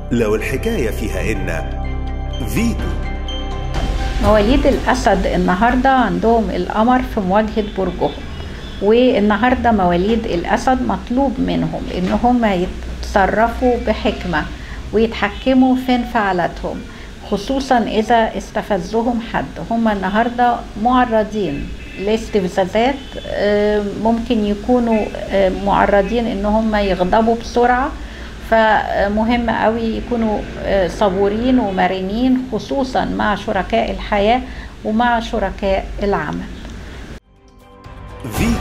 لو الحكاية فيها إن فيتو مواليد الأسد النهاردة عندهم القمر في مواجهة برجهم والنهاردة مواليد الأسد مطلوب منهم إن هم يتصرفوا بحكمة ويتحكموا في انفعالاتهم خصوصا إذا استفزهم حد هم النهاردة معرضين لاستفزازات آه، ممكن يكونوا آه، معرضين إن هم يغضبوا بسرعة فمهم قوي يكونوا آه، صبورين ومرنين خصوصا مع شركاء الحياة ومع شركاء العمل فيتو